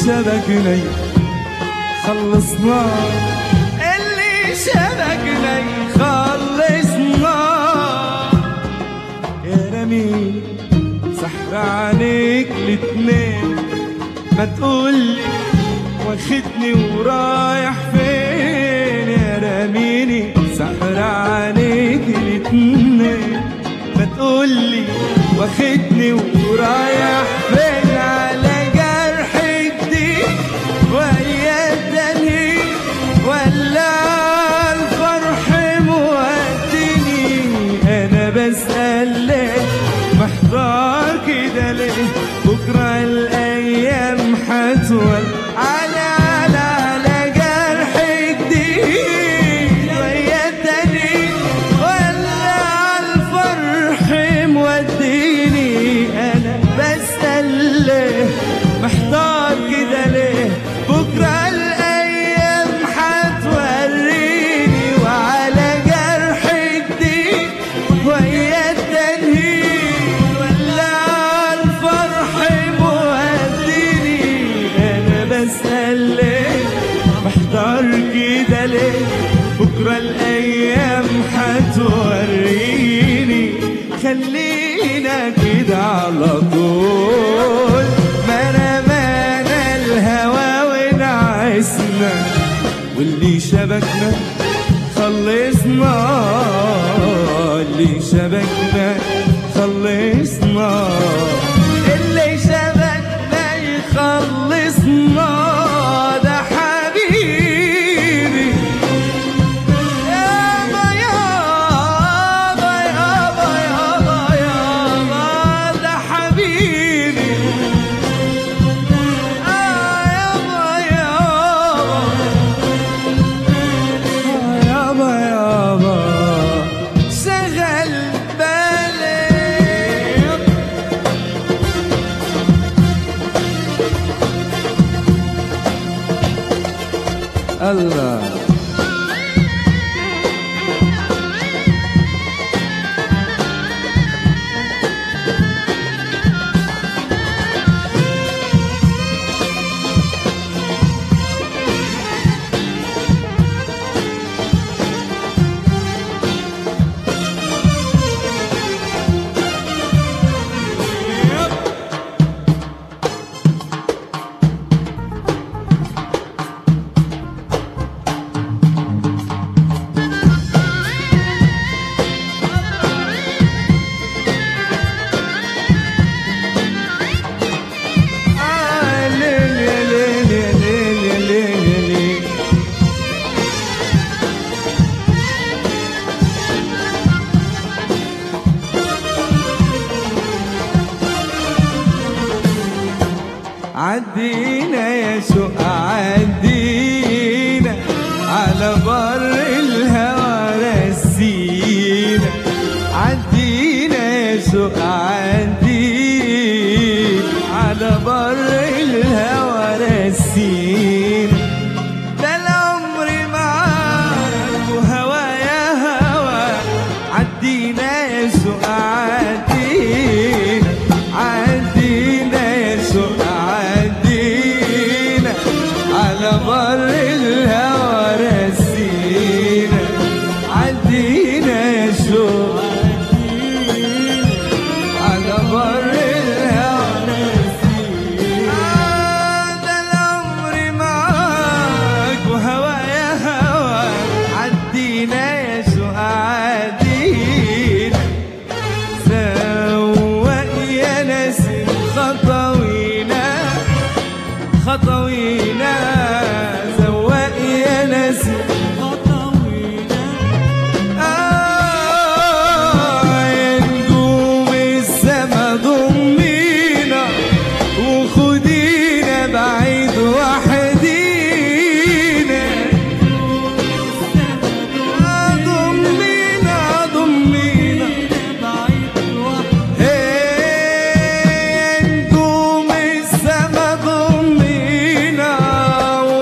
شبكنا خلصنا اللي شبكنا خلصنا يا رميل سحر عليك الاتنين ما تقولي واخدني ورايح فين يا رميني سحر عليك الاتنين ما تقولي واخدني ورايح فين على جرح جديد ويا الدنيا ولا الفرح مودني انا بسأل ليه محتار كده ليه بكرة الايام حتول على على على جرح جديد ويا الدنيا ولا الفرح موديني انا بسأل ليه محتار كده ليه بكرة الأيام حتوريني وعلى جرح جديد ويا التنهيد ولا الفرح موديني أنا بسأل ليه محتار كده ليه بكرة الأيام حتوريني خلينا كده على طول ما رمانا الهوى ونعسنا واللي شبكنا خلصنا اللي شبكنا خلصنا اللي شبكنا يخلصنا ده حبيبي يابا يابا يابا يابا يابا ده حبيبي آه يابا يابا يابا يابا شغل بالي الله آه ليل يا ليل يا ليل يا ليل يا ليل عدينا يا سوق عدينا على بر الهوى رسينا عدينا يا سوق عدينا على بر الهوى رسينا ده العمر معاك وهوايا هوا عدينا يا سوق عدينا عدينا يا سوق عدينا على بر الهوى رسينا عدينا يا سوق على بر الهوى هذا الأمر معاك وهوايا هواك عدينا يا سعادينا سواء يا نسيم خطوينا خطوينا سواء يا نسيم خطوينا آه نجوم السما ضمينا وخدينا بعيد وحدينا آه ضمينا ضمينا هي نجوم السما ضمينا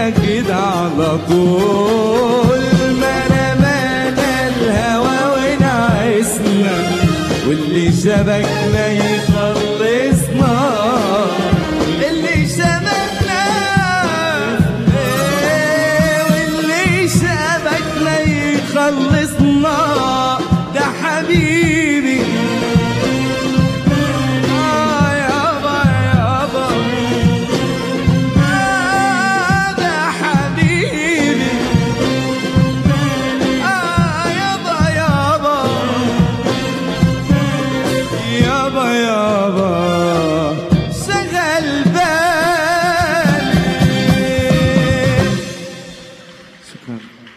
سابنا كده على طول ما رمانا الهوى ونعسنا واللي شبكنا يخلصنا اللي شبكنا إيه، واللي شبكنا يخلصنا ده حبيبي آه يابا يابا آه ده حبيبي آه يابا يابا يابا يابا شغل بالي شكرا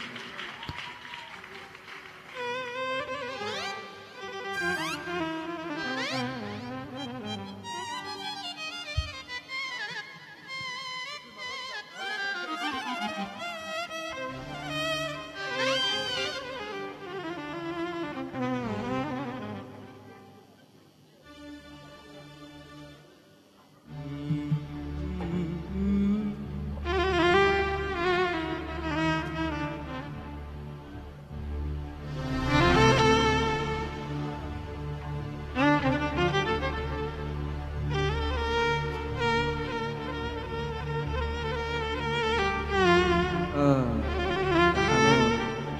آه حرام.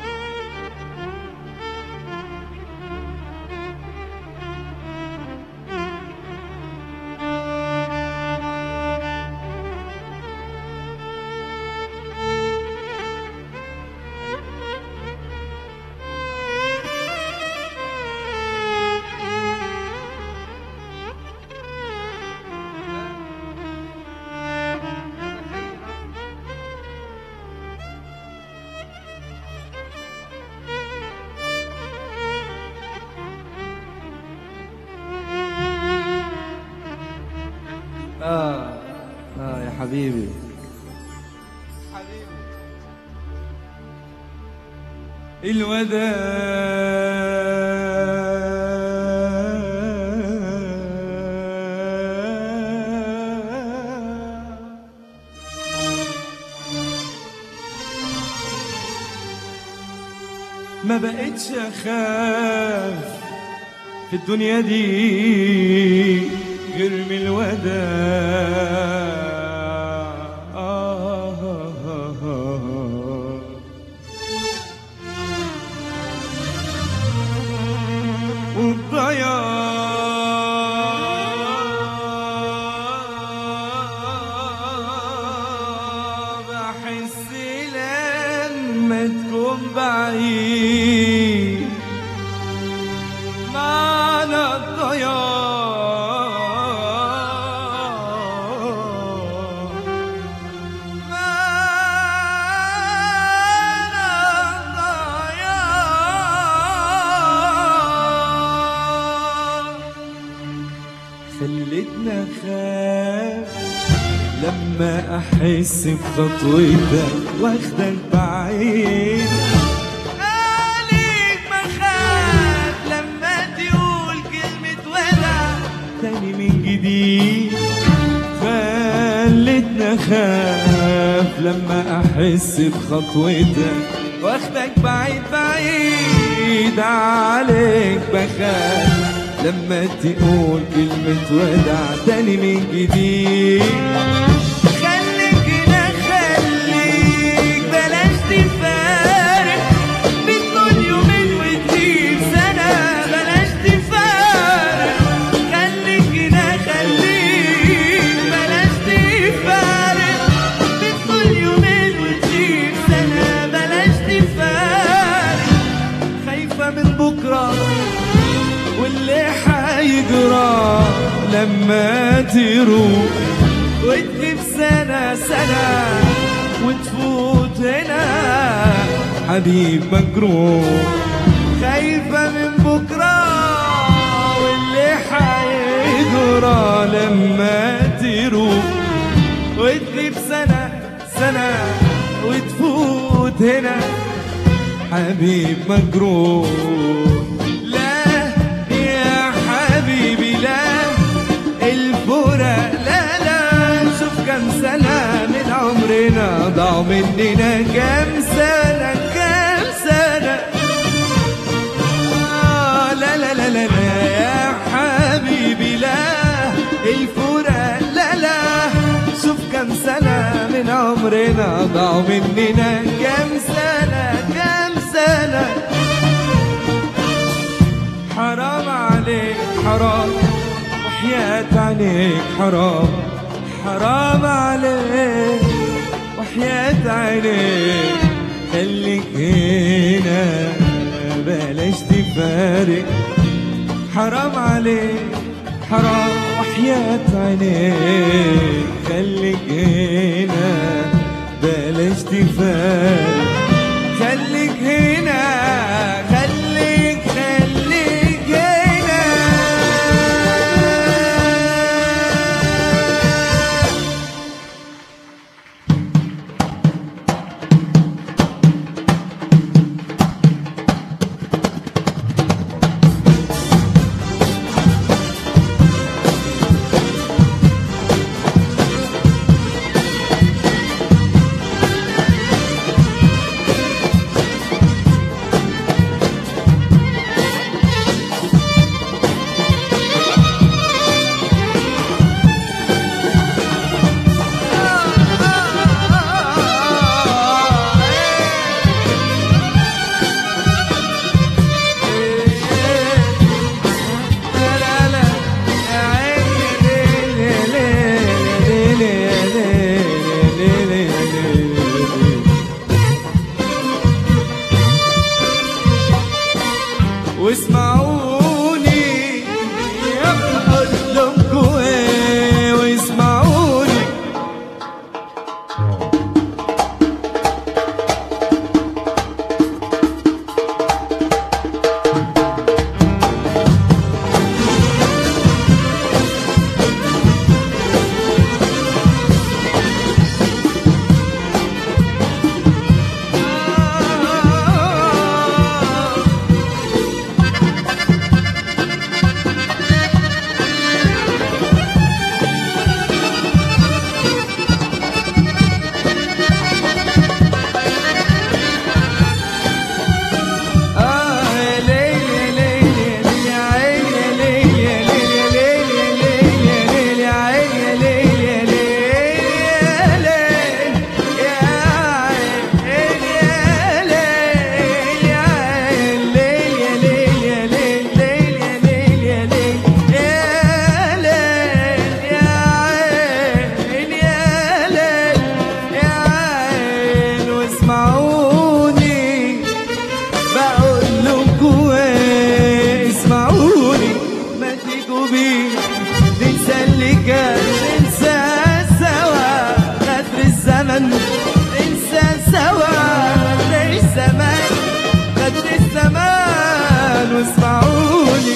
آه آه يا حبيبي الوداع ما بقتش اخاف في الدنيا دي غير من الوداع آه آه آه آه. والضياع بحس لما تكون بعيد معنى الضياع معنى الضياع خلتنا خاف لما احس بخطوتك واخدك بعيد عليك بخاف لما تقول كلمة وداع تاني من جديد خلتنا خاف لما احس بخطوتك واخدك بعيد بعيد عليك بخاف لما تقول كلمة وداع تاني من جديد خليك هنا خليك بلاش تفارق بتقول يومين وتجيب سنة بلاش تفارق خليك هنا خليك بلاش تفارق بتقول يومين وتجيب سنة بلاش تفارق خايفة من بكرة واللي حيجرى لما تروح وتجيب سنة سنة وتفوت هنا حبيب مجروح خايفة من بكرة واللي حيجرى لما تروح وتغيب سنة سنة وتفوت هنا حبيب مجروح لا يا حبيبي لا الفراق لا لا شوف كم سنة من عمر عمرنا ضاع مننا كام سنة كام سنة آه لا لا لا لا لا يا حبيبي لا الفراق لا لا شوف كام سنة من عمرنا ضاع مننا كام سنة كام سنة حرام عليك حرام وحياة عينيك حرام حرام عليك وحياة عينيك خليك هنا بلاش تفارق حرام عليك حرام وحياة عينيك خليك هنا بلاش تفارق خليك هنا خليك خليك هنا واسمعوني اقول لكم ايه واسمعوني اسمعوني بقول لكم ايه اسمعوني ما تيجوا بينا ننسى اللي كان ننسى سوا غدر الزمن ننسى سوا غدر الزمان غدر الزمان واسمعوني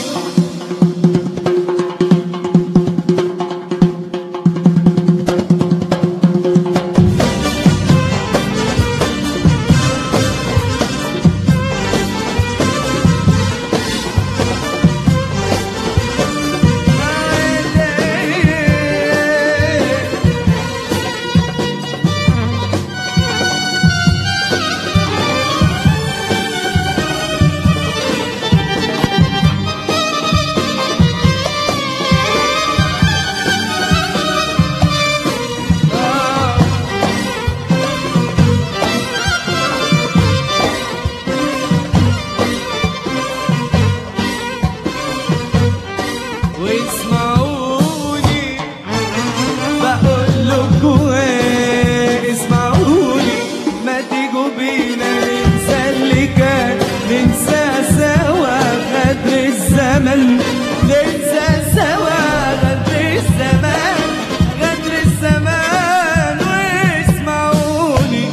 واسمعوني بقول لكم ايه اسمعوني ما تيجوا بينا ننسى اللي كان ننسى سوا غدر الزمن ننسى سوا غدر الزمان غدر الزمان واسمعوني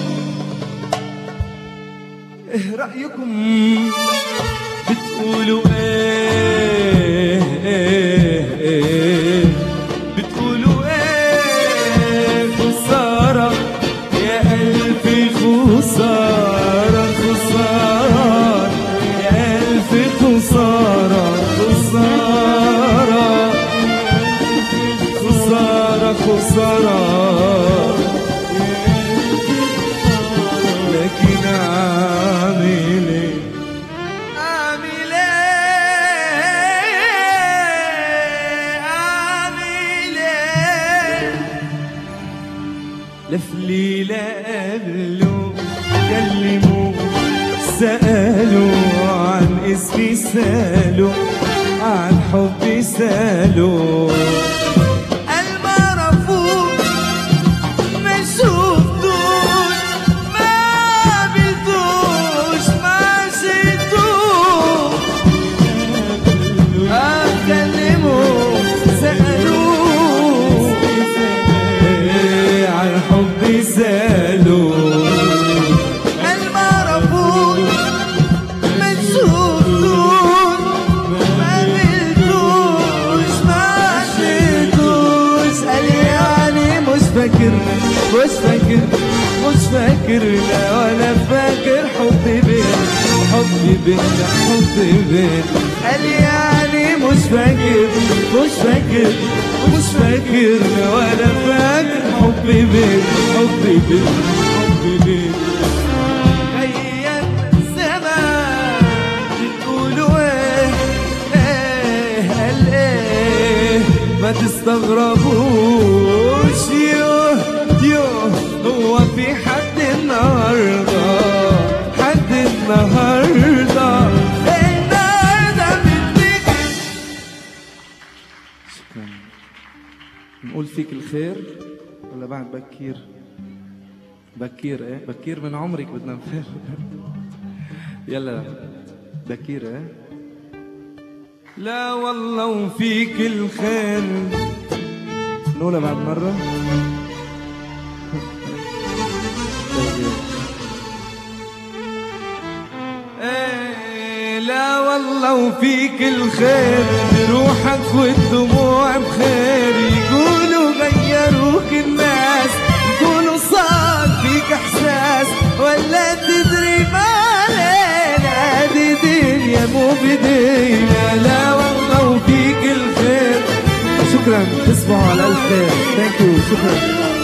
ايه رأيكم بتقولوا ايه, إيه, إيه بتقولوا ايه خسارة يا قلبي خسارة خسارة يا قلبي خسارة خسارة خسارة خسارة قابلوا كلموا سألوا عن اسمي سألوا عن حبي سألوا قال ما عرفوش ما شفتوش ما قابلتوش ما شفتوش أكلموا سألوا إيه عن حبي سألوا قال ما عرفوش ما شفتوش ما قابلتوش ما عشتوش قال يعني مش فاكرنا مش فاكر مش فاكرنا ولا فاكر حبي بينا حبي بينا حبي بينا قال يعني مش فاكر مش فاكر مش فاكرنا ولا فاكر حبي بينا حبي بينا حبي بينا غير الزمان بتقولوا ايه ايه قال ايه ما تستغربوش يوه يوه هو في حد النهارده حد النهارده النهارده بتفتكر شكرا نقول فيك الخير ولا بعد بكير بكير ايه بكير من عمرك بدنا نفهم يلا بكير ايه لا والله وفيك الخير نقولها بعد مرة إيه، لا والله وفيك الخير بروحك والدموع بخير يقولوا غيروك الناس يقولوا صار فيك احساس ولا تدري ما علينا دي دنيا مو بدينا لا والله وفيك الخير شكرا تصبحوا على الف خير ثانك يو شكرا